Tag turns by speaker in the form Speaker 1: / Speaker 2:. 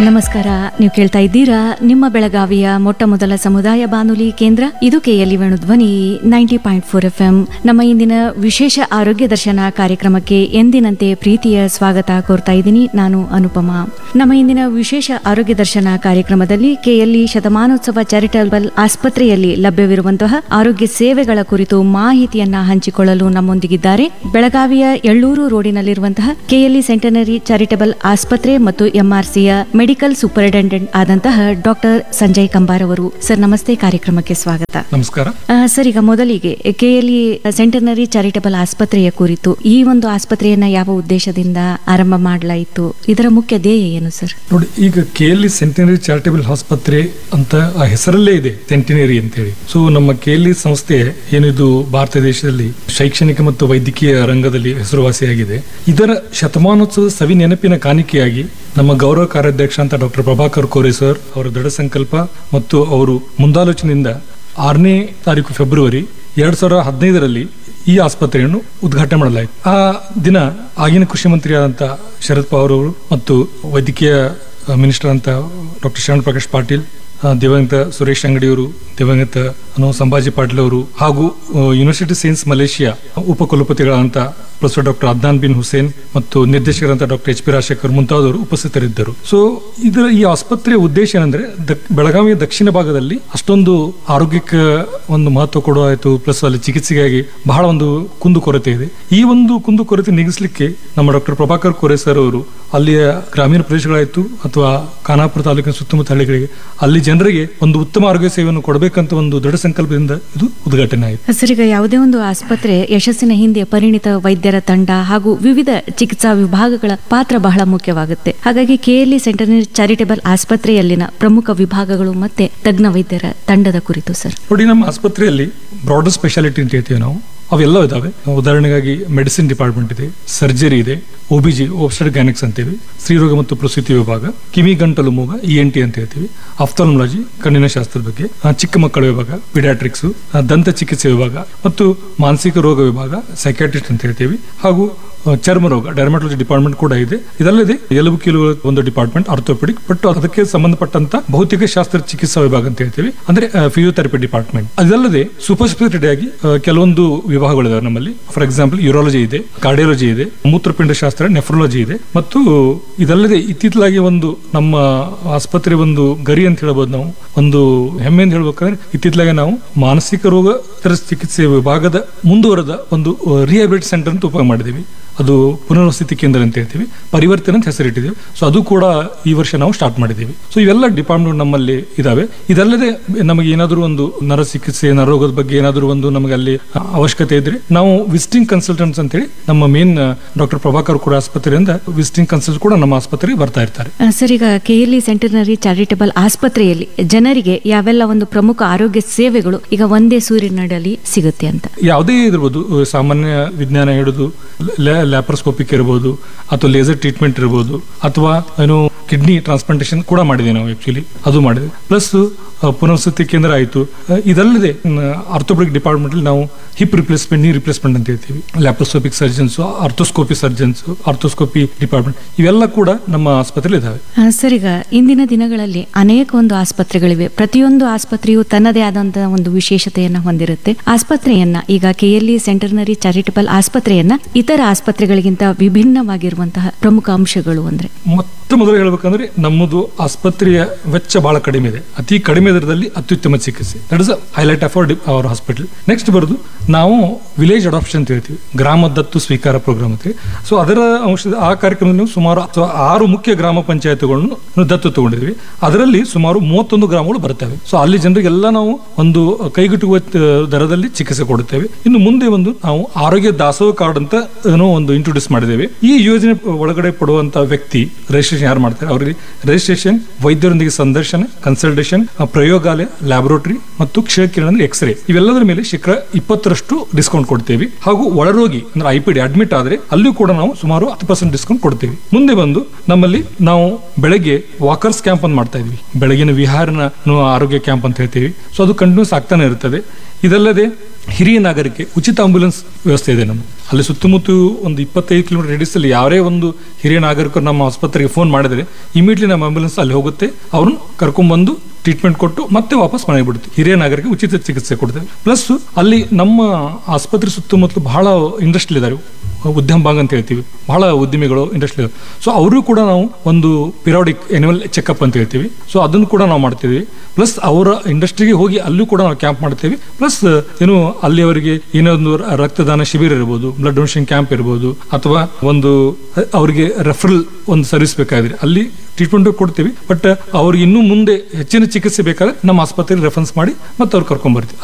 Speaker 1: ನಮಸ್ಕಾರ ನೀವು ಕೇಳ್ತಾ ಇದ್ದೀರಾ ನಿಮ್ಮ ಬೆಳಗಾವಿಯ ಮೊಟ್ಟ ಮೊದಲ ಸಮುದಾಯ ಬಾನುಲಿ ಕೇಂದ್ರ ಇದು KLE Venu Dhwani ninety point four F M ನಮ್ಮ ಇಂದಿನ ವಿಶೇಷ ಆರೋಗ್ಯ ದರ್ಶನ ಕಾರ್ಯಕ್ರಮಕ್ಕೆ ಎಂದಿನಂತೆ ಪ್ರೀತಿಯ ಸ್ವಾಗತ ಕೋರ್ತಾ ಇದ್ದೀನಿ ನಾನು ಅನುಪಮ ನಮ್ಮ ಇಂದಿನ ವಿಶೇಷ ಆರೋಗ್ಯ ದರ್ಶನ ಕಾರ್ಯಕ್ರಮದಲ್ಲಿ ಕೆಎಲ್ಇ ಶತಮಾನೋತ್ಸವ ಚಾರಿಟಬಲ್ ಆಸ್ಪತ್ರೆಯಲ್ಲಿ ಲಭ್ಯವಿರುವಂತಹ ಆರೋಗ್ಯ ಸೇವೆಗಳ ಕುರಿತು ಮಾಹಿತಿಯನ್ನ ಹಂಚಿಕೊಳ್ಳಲು ನಮ್ಮೊಂದಿಗಿದ್ದಾರೆ ಬೆಳಗಾವಿಯ ಎಳ್ಳೂರು ರೋಡಿನಲ್ಲಿರುವಂತಹ ಕೆಎಲ್ಇ ಸೆಂಟನರಿ ಚಾರಿಟಬಲ್ ಆಸ್ಪತ್ರೆ ಮತ್ತು ಎಂಆರ್ಸಿಯ ಮೆಡಿಕಲ್ ಸೂಪರಿಂಟೆಂಡೆಂಟ್ ಆದಂತಹ ಡಾಕ್ಟರ್ ಸಂಜಯ್ ಕಂಬಾರ್ ಅವರು ಸರ್ ನಮಸ್ತೆ ಕಾರ್ಯಕ್ರಮಕ್ಕೆ ಸ್ವಾಗತ
Speaker 2: ನಮಸ್ಕಾರ
Speaker 1: ಆ, ಸರ್ ಈಗ ಮೊದಲಿಗೆ ಕೆಎಲ್ಇ ಸೆಂಟನರಿ ಚಾರಿಟಬಲ್ ಆಸ್ಪತ್ರೆಯ ಕುರಿತು ಈ ಒಂದು ಆಸ್ಪತ್ರೆಯನ್ನ ಯಾವ ಉದ್ದೇಶದಿಂದ ಆರಂಭ ಮಾಡಲಾಯಿತು ಇದರ ಮುಖ್ಯ ಧ್ಯೇಯ ಏನು ಸರ್
Speaker 2: ನೋಡಿ ಈಗ ಕೆ ಎಲ್ ಸೆಂಟಿನರಿ ಚಾರಿಟಬಲ್ ಆಸ್ಪತ್ರೆ ಅಂತ ಆ ಹೆಸರಲ್ಲೇ ಇದೆ ಸೆಂಟಿನರಿ ಅಂತೇಳಿ ಸೊ ನಮ್ಮ ಕೆ ಎಲ್ ಸಂಸ್ಥೆ ಏನಿದು ಭಾರತ ದೇಶದಲ್ಲಿ ಶೈಕ್ಷಣಿಕ ಮತ್ತು ವೈದ್ಯಕೀಯ ರಂಗದಲ್ಲಿ ಹೆಸರುವಾಸಿಯಾಗಿದೆ ಇದರ ಶತಮಾನೋತ್ಸವದ ಸವಿ ನೆನಪಿನ ಕಾಣಿಕೆಯಾಗಿ ನಮ್ಮ ಗೌರವ ಕಾರ್ಯಾಧ್ಯಕ್ಷ ಅಂತ ಡಾಕ್ಟರ್ ಪ್ರಭಾಕರ್ ಕೋರೆ ಸರ್ ಅವರ ದೃಢ ಸಂಕಲ್ಪ ಮತ್ತು ಅವರು ಮುಂದಾಲೋಚನೆಯಿಂದ ಆರನೇ ತಾರೀಕು ಫೆಬ್ರವರಿ ಎರಡ್ ಸಾವಿರದ ಹದಿನೈದರಲ್ಲಿ ಈ ಆಸ್ಪತ್ರೆಯನ್ನು ಉದ್ಘಾಟನೆ ಮಾಡಲಾಯಿತು ಆ ದಿನ ಆಗಿನ ಕೃಷಿ ಮಂತ್ರಿಯಾದಂಥ ಶರದ್ ಪವಾರ್ ಅವರು ಮತ್ತು ವೈದ್ಯಕೀಯ ಮಿನಿಸ್ಟರ್ ಅಂತ ಡಾಕ್ಟರ್ ಶರಣ್ ಪ್ರಕಾಶ್ ಪಾಟೀಲ್ ಆ, ದಿವಂಗತ ಸುರೇಶ್ ಅಂಗಡಿಯವರು ದಿವಂಗತ ಅನು ಸಂಭಾಜಿ ಪಾಟೀಲ್ ಅವರು ಹಾಗೂ ಆ, ಯೂನಿವರ್ಸಿಟಿ ಸೈನ್ಸ್ ಮಲೇಷಿಯಾ ಉಪಕುಲಪತಿಗಳಂತ professor doctor Adnan bin Hussein ಮತ್ತು ನಿರ್ದೇಶಕರಂತ ಡಾಕ್ಟರ್ ಎಚ್ ಪಿ ರಾಜಶೇಖರ್ ಮುಂತಾದವರು ಉಪಸ್ಥಿತರಿದ್ದರು ಸೊ ಇದರ ಈ ಆಸ್ಪತ್ರೆಯ ಉದ್ದೇಶ ಏನಂದ್ರೆ ದಕ್- ಬೆಳಗಾವಿಯ ದಕ್ಷಿಣ ಭಾಗದಲ್ಲಿ ಅಷ್ಟೊಂದು ಆರೋಗ್ಯಕ್ಕೆ ಒಂದು ಮಹತ್ವ ಕೊಡೋದಾಯ್ತು ಪ್ಲಸ್ ಅಲ್ಲಿ ಚಿಕಿತ್ಸೆಗಾಗಿ ಬಹಳ ಒಂದು ಕುಂದು ಕೊರತೆ ಇದೆ ಈ ಒಂದು ಕುಂದು ಕೊರತೆ ನೀಗಿಸಲಿಕ್ಕೆ ನಮ್ಮ ಡಾಕ್ಟರ್ ಪ್ರಭಾಕರ್ ಕೋರೆ ಸರ್ ಅವರು ಅಲ್ಲಿಯ ಗ್ರಾಮೀಣ ಪ್ರದೇಶಗಳಾಯ್ತು ಅಥವಾ ಖಾನಾಪುರ ತಾಲೂಕಿನ ಸುತ್ತಮುತ್ತ ಹಳ್ಳಿಗಳಿಗೆ ಅಲ್ಲಿ ಜನರಿಗೆ ಒಂದು ಉತ್ತಮ ಆರೋಗ್ಯ ಸೇವೆಯನ್ನು ಕೊಡಬೇಕಂತ ಒಂದು ದೃಢ ಸಂಕಲ್ಪದಿಂದ ಇದು ಉದ್ಘಾಟನೆ ಆಯಿತು
Speaker 1: ಸರ್ ಈಗ ಯಾವುದೇ ಒಂದು ಆಸ್ಪತ್ರೆ ಯಶಸ್ಸಿನ ಹಿಂದೆ ಪರಿಣಿತ ವೈದ್ಯರ ತಂಡ ಹಾಗೂ ವಿವಿಧ ಚಿಕಿತ್ಸಾ ವಿಭಾಗಗಳ ಪಾತ್ರ ಬಹಳ ಮುಖ್ಯವಾಗುತ್ತೆ ಹಾಗಾಗಿ ಕೆಎಲ್ಇ ಸೆಂಟನರಿ ಚಾರಿಟಬಲ್ ಆಸ್ಪತ್ರೆಯಲ್ಲಿನ ಪ್ರಮುಖ ವಿಭಾಗಗಳು ಮತ್ತೆ ತಜ್ಞ ವೈದ್ಯರ ತಂಡದ ಕುರಿತು ಸರ್
Speaker 2: ನೋಡಿ ನಮ್ಮ ಆಸ್ಪತ್ರೆಯಲ್ಲಿ ಬ್ರಾಡರ್ ಸ್ಪೆಷಾಲಿಟಿ ಅಂತ ಹೇಳ್ತೀವಿ ನಾವು ಅವೆಲ್ಲ ಇದಾವೆ ಉದಾಹರಣೆಗಾಗಿ ಮೆಡಿಸಿನ್ ಡಿಪಾರ್ಟ್ಮೆಂಟ್ ಇದೆ ಸರ್ಜರಿ ಇದೆ ಒಬಿಜಿ ಓಬ್ಸ್ಟರ್ ಗ್ಯಾನಿಕ್ಸ್ ಅಂತೀವಿ ಸ್ತ್ರೀರೋಗ ಮತ್ತು ಪ್ರಸೂತಿ ವಿಭಾಗ ಕಿವಿ ಗಂಟಲು ಮೂಗ ಇ ಎನ್ ಟಿ ಅಂತ ಹೇಳ್ತೀವಿ ಆಫ್ಥಾಲ್ಮಲಾಜಿ ಕಣ್ಣಿನ ಶಾಸ್ತ್ರದ ಬಗ್ಗೆ ಆ, ಚಿಕ್ಕ ಮಕ್ಕಳ ವಿಭಾಗ ಪಿಡಿಯಾಟ್ರಿಕ್ಸ್ ದಂತ ಚಿಕಿತ್ಸೆ ವಿಭಾಗ ಮತ್ತು ಮಾನಸಿಕ ರೋಗ ವಿಭಾಗ ಸೈಕ್ಯಾಟ್ರಿಸ್ಟ್ ಅಂತ ಹೇಳ್ತೀವಿ ಹಾಗೂ ಆ, ಚರ್ಮ ರೋಗ ಡರ್ಮಟಾಲಜಿ ಡಿಪಾರ್ಟ್ಮೆಂಟ್ ಕೂಡ ಇದೆ ಇದಲ್ಲದೆ ಎಲುಬು ಕೀಲುಗಳ ಒಂದು ಡಿಪಾರ್ಟ್ಮೆಂಟ್ ಆರ್ಥೋಪೆಡಿಕ್ ಬಟ್ ಅದಕ್ಕೆ ಸಂಬಂಧಪಟ್ಟಂತ ಭೌತಿಕ ಶಾಸ್ತ್ರ ಚಿಕಿತ್ಸಾ ವಿಭಾಗ ಅಂತ ಹೇಳ್ತೀವಿ ಅಂದ್ರೆ ಫಿಸಿಯೋಥೆರಪಿ ಡಿಪಾರ್ಟ್ಮೆಂಟ್ ಅದಲ್ಲದೆ ಸೂಪರ್ ಸ್ಪೆಷಾಲಿಟಿ ಆಗಿ ಆ, ಕೆಲವೊಂದು ವಿಭಾಗಗಳಿದಾವೆ ನಮ್ಮಲ್ಲಿ ಫಾರ್ ಎಕ್ಸಾಂಪಲ್ ಯೂರಾಲಜಿ ಇದೆ ಕಾರ್ಡಿಯಾಲಜಿ ಇದೆ ಮೂತ್ರಪಿಂಡ ಶಾಸ್ತ್ರ ನೆಫ್ರಾಲಜಿ ಇದೆ ಮತ್ತು ಇದಲ್ಲದೆ ಇತ್ತೀಚಲಾಗಿ ಒಂದು ನಮ್ಮ ಆಸ್ಪತ್ರೆ ಒಂದು ಗರಿ ಅಂತ ಹೇಳ್ಬೋದು ನಾವು ಒಂದು ಹೆಮ್ಮೆ ಅಂತ ಹೇಳ್ಬೇಕಂದ್ರೆ ಇತ್ತಿತ್ತಲಾಗೆ ನಾವು ಮಾನಸಿಕ ರೋಗ ತರ ಚಿಕಿತ್ಸೆ ವಿಭಾಗದ ಮುಂದುವರೆದ ಒಂದು ರಿಹ್ಯಾಬಿಲಿಟಿ ಸೆಂಟರ್ ಅಂತ ಉಪಯೋಗ ಮಾಡಿದ್ದೀವಿ ಅದು ಪುನರ್ವಸತಿ ಕೇಂದ್ರ ಅಂತ ಹೇಳ್ತೀವಿ ಪರಿವರ್ತನೆ ಅಂತ ಹೆಸರಿಟ್ಟಿದ್ದೀವಿ ಸೊ ಅದು ಕೂಡ ಈ ವರ್ಷ ನಾವು ಸ್ಟಾರ್ಟ್ ಮಾಡಿದ್ದೀವಿ ಸೊ ಇವೆಲ್ಲ ಡಿಪಾರ್ಟ್ಮೆಂಟ್ ನಮ್ಮಲ್ಲಿ ಇದಾವೆ ಇದಲ್ಲದೆ ನಮಗೆ ಏನಾದರೂ ಒಂದು ನರ ಚಿಕಿತ್ಸೆ ನರರೋಗದ ಬಗ್ಗೆ ಏನಾದರೂ ಒಂದು ನಮಗೆ ಅಲ್ಲಿ ಅವಶ್ಯಕತೆ ಇದ್ರೆ ನಾವು ವಿಸಿಟಿಂಗ್ ಕನ್ಸಲ್ಟೆಂಟ್ಸ್ ಅಂತೇಳಿ ನಮ್ಮ ಮೇನ್ ಡಾಕ್ಟರ್ ಪ್ರಭಾಕರ್ ಕೂಡ ಆಸ್ಪತ್ರೆಯಿಂದ ವಿಸಿಟಿಂಗ್ ಕನ್ಸಲ್ಟ್ ಕೂಡ ನಮ್ಮ ಆಸ್ಪತ್ರೆಗೆ ಬರ್ತಾ ಇರ್ತಾರೆ
Speaker 1: ಆ, ಸರ್ ಈಗ ಕೆಎಲ್ಇ ಸೆಂಟನರಿ ಚಾರಿಟಬಲ್ ಆಸ್ಪತ್ರೆಯಲ್ಲಿ ಜನರಿಗೆ ಯಾವೆಲ್ಲ ಒಂದು ಪ್ರಮುಖ ಆರೋಗ್ಯ ಸೇವೆಗಳು ಈಗ ಒಂದೇ ಸೂರಿನಡಲಿ ಸಿಗುತ್ತೆ ಅಂತ
Speaker 2: ಯಾವುದೇ ಇರ್ಬೋದು ಅಹ್, ಸಾಮಾನ್ಯ ವಿಜ್ಞಾನ ಹಿಡಿದು ಲ್ಯಾಪ್ರೋಸ್ಕೋಪಿಕ್ ಇರ್ಬೋದು ಅಥವಾ ಲೇಸರ್ ಟ್ರೀಟ್ಮೆಂಟ್ ಇರ್ಬೋದು ಅಥವಾ ಏನು ಕಿಡ್ನಿ ಟ್ರಾನ್ಸ್ಪ್ಲಾಂಟೇಷನ್ ಕೂಡ ಮಾಡಿದ್ದೀವಿ ನಾವು ಆಕ್ಚುಲಿ ಅದು ಮಾಡಿದ್ವಿ ಪ್ಲಸ್ ಪುನರ್ವಸತಿ ಕೇಂದ್ರ ಆಯಿತು ಇದಲ್ಲದೆ ಆರ್ಥೋಪೆಡಿಕ್ ಡಿಪಾರ್ಟ್ಮೆಂಟ್ ನಾವು ಹಿಪ್ ರಿಪ್ಲೇಸ್ಮೆಂಟ್ ನೀ ರಿಪ್ಲೇಸ್ಮೆಂಟ್ ಅಂತ ಹೇಳ್ತೀವಿ laparoscopic surgeons arthroscopy surgeons arthroscopy department ಇವೆಲ್ಲ ಕೂಡ ನಮ್ಮ ಆಸ್ಪತ್ರೆಯಲ್ಲಿ ಇದಾವೆ
Speaker 1: ಆ, ಸರ್ ಈಗ ಇಂದಿನ ದಿನಗಳಲ್ಲಿ ಅನೇಕ ಒಂದು ಆಸ್ಪತ್ರೆಗಳಿವೆ ಪ್ರತಿಯೊಂದು ಆಸ್ಪತ್ರೆಯು ತನ್ನದೇ ಆದಂತಹ ಒಂದು ವಿಶೇಷತೆಯನ್ನ ಹೊಂದಿರುತ್ತೆ ಆಸ್ಪತ್ರೆಯನ್ನ ಈಗ ಕೆಎಲ್ಇ ಸೆಂಟರ್ನರಿ ಚಾರಿಟಬಲ್ ಆಸ್ಪತ್ರೆಯನ್ನ ಇತರ ಆಸ್ಪತ್ರೆಗಳಿಗಿಂತ ವಿಭಿನ್ನವಾಗಿರುವಂತಹ ಪ್ರಮುಖ ಅಂಶಗಳು ಅಂದ್ರೆ
Speaker 2: ಮೊತ್ತ ಮೊದಲು ಹೇಳ್ಬೇಕಂದ್ರೆ ನಮ್ಮದು ಆಸ್ಪತ್ರೆಯ ವೆಚ್ಚ ಬಹಳ ಕಡಿಮೆ ಇದೆ ಅತಿ ಕಡಿಮೆ ದರದಲ್ಲಿ ಅತ್ಯುತ್ತಮ ಚಿಕಿತ್ಸೆ that is highlight of our hospital next ಬರೋದು ನಾವು ವಿಲೇಜ್ ಅಡಾಪ್ಷನ್ ಅಂತ ಹೇಳ್ತೀವಿ ಗ್ರಾಮ ದತ್ತು ಸ್ವೀಕಾರ ಪ್ರೋಗ್ರಾಮ್ ಅಂತ ಸೊ ಅದರ ಅಂಶದ ಆ ಕಾರ್ಯಕ್ರಮದಲ್ಲಿ ನಾವು ಸುಮಾರು ಅಥವಾ ಆರು ಮುಖ್ಯ ಗ್ರಾಮ ಪಂಚಾಯತ್ಗಳನ್ನು ನಾವು ದತ್ತು ತಗೊಂಡಿದ್ವಿ ಅದರಲ್ಲಿ ಸುಮಾರು ಮೂವತ್ತೊಂದು ಗ್ರಾಮಗಳು ಬರ್ತವೆ ಸೊ ಅಲ್ಲಿ ಜನರಿಗೆಲ್ಲ ನಾವು ಒಂದು ಕೈಗೆಟುಕುವ ಆ, ದರದಲ್ಲಿ ಚಿಕಿತ್ಸೆ ಕೊಡುತ್ತೇವೆ ಇನ್ನು ಮುಂದೆ ಒಂದು ನಾವು ಆರೋಗ್ಯ ದಾಸೋಹ ಕಾರ್ಡ್ ಅಂತ ಏನೋ ಒಂದು ಇಂಟ್ರೊಡ್ಯೂಸ್ ಮಾಡಿದ್ದೇವೆ ಈ ಯೋಜನೆ ಒಳಗಡೆ ಪಡುವಂತ ವ್ಯಕ್ತಿ ರಿಜಿಸ್ಟ್ರೇಷನ್ ಯಾರು ಮಾಡ್ತಾರೆ ಅವರಿಗೆ ರಿಜಿಸ್ಟ್ರೇಷನ್ ವೈದ್ಯರೊಂದಿಗೆ ಸಂದರ್ಶನ ಕನ್ಸಲ್ಟೇಷನ್ ಪ್ರಯೋಗಾಲಯ ಲ್ಯಾಬೊರೇಟರಿ ಮತ್ತು ಕ್ಷಯಕಿರಣ ಅಂದ್ರೆ ಎಕ್ಸ್ರೇ ಇವೆಲ್ಲದರ ಮೇಲೆ ಶೇಕಡ ಇಪ್ಪತ್ತರಷ್ಟು ಡಿಸ್ಕೌಂಟ್ ಕೊಡ್ತೇವೆ ಹಾಗೂ ಒಳರೋಗಿ ಅಂದ್ರೆ ಐ ಪಿ ಡಿ ಅಡ್ಮಿಟ್ ಆದ್ರೆ ಅಲ್ಲೂ ಕೂಡ ನಾವು ಸುಮಾರು ಹತ್ತು ಪರ್ಸೆಂಟ್ ಡಿಸ್ಕೌಂಟ್ ಕೊಡ್ತೇವೆ ಮುಂದೆ ಬಂದು ನಮ್ಮಲ್ಲಿ ನಾವು ಬೆಳಗ್ಗೆ ವಾಕರ್ಸ್ ಕ್ಯಾಂಪ್ ಅಂತ ಮಾಡ್ತಾ ಇದ್ವಿ ಬೆಳಗಿನ ವಿಹಾರನ ನಾವು ಆರೋಗ್ಯ ಕ್ಯಾಂಪ್ ಅಂತ ಹೇಳ್ತೀವಿ ಸೊ ಅದು ಕಂಟಿನ್ಯೂಸ್ ಆಗ್ತಾನೆ ಇರ್ತದೆ ಇದಲ್ಲದೆ ಹಿರಿಯ ನಾಗರಿಕೆ ಉಚಿತ ಆಂಬ್ಯುಲೆನ್ಸ್ ವ್ಯವಸ್ಥೆ ಇದೆ ನಮ್ಮ ಅಲ್ಲಿ ಸುತ್ತಮುತ್ತ ಒಂದು ಇಪ್ಪತ್ತೈದು ಕಿಲೋಮೀಟರ್ ರೇಡಿಯಸ್ ಅಲ್ಲಿ ಯಾರೇ ಒಂದು ಹಿರಿಯ ನಾಗರಿಕರು ನಮ್ಮ ಆಸ್ಪತ್ರೆಗೆ ಫೋನ್ ಮಾಡಿದ್ರೆ ಇಮಿಡಿಯೇಟ್ಲಿ ನಮ್ಮ ಆಂಬ್ಯುಲೆನ್ಸ್ ಅಲ್ಲಿ ಹೋಗುತ್ತೆ ಅವ್ರನ್ನ ಕರ್ಕೊಂಡ್ಬಂದು ಟ್ರೀಟ್ಮೆಂಟ್ ಕೊಟ್ಟು ಮತ್ತೆ ವಾಪಸ್ ಮನೆಗೆ ಬಿಡುತ್ತೆ ಹಿರಿಯ ನಾಗರಿಕ ಉಚಿತ ಚಿಕಿತ್ಸೆ ಕೊಡ್ತೇವೆ ಪ್ಲಸ್ ಅಲ್ಲಿ ನಮ್ಮ ಆಸ್ಪತ್ರೆ ಸುತ್ತಮುತ್ತಲು ಬಹಳ ಇಂಡಸ್ಟ್ರಿ ಇದಾವೆ ಉದ್ಯಮ ಭಾಗ ಅಂತ ಹೇಳ್ತೀವಿ ಬಹಳ ಉದ್ಯಮಿಗಳು ಇಂಡಸ್ಟ್ರಿ ಸೊ ಅವರು ಕೂಡ ನಾವು ಒಂದು ಪಿರಾಡಿಕ್ ಎನ್ಯುವಲ್ ಚೆಕಪ್ ಅಂತ ಹೇಳ್ತೀವಿ ಸೊ ಅದನ್ನು ಕೂಡ ನಾವು ಮಾಡ್ತೀವಿ ಪ್ಲಸ್ ಅವರ ಇಂಡಸ್ಟ್ರಿಗೆ ಹೋಗಿ ಅಲ್ಲೂ ಕೂಡ ನಾವು ಕ್ಯಾಂಪ್ ಮಾಡ್ತೀವಿ ಪ್ಲಸ್ ಏನು ಅಲ್ಲಿ ಅವರಿಗೆ ಏನೋ ಒಂದು ರ- ರಕ್ತದಾನ ಶಿಬಿರ ಇರ್ಬೋದು ಬ್ಲಡ್ ಡೊನೇಷನ್ ಕ್ಯಾಂಪ್ ಇರ್ಬೋದು ಅಥವಾ ಒಂದು ಅ- ಅವರಿಗೆ ರೆಫರಲ್ ಒಂದು ಸರ್ವಿಸ್ ಬೇಕಾದ್ರೆ ಅಲ್ಲಿ ಟ್ರೀಟ್ಮೆಂಟ್ ಕೊಡ್ತೀವಿ ಬಟ್ ಅವ್ರಿಗೆ ಇನ್ನೂ ಮುಂದೆ ಹೆಚ್ಚಿನ ಚಿಕಿತ್ಸೆ ಬೇಕಾದ್ರೆ ನಮ್ಮ ಆಸ್ಪತ್ರೆಗೆ ರೆಫರೆನ್ಸ್ ಮಾಡಿ ಮತ್ತೆ ಅವ್ರು ಕರ್ಕೊಂಡ್ ಬರ್ತೀವಿ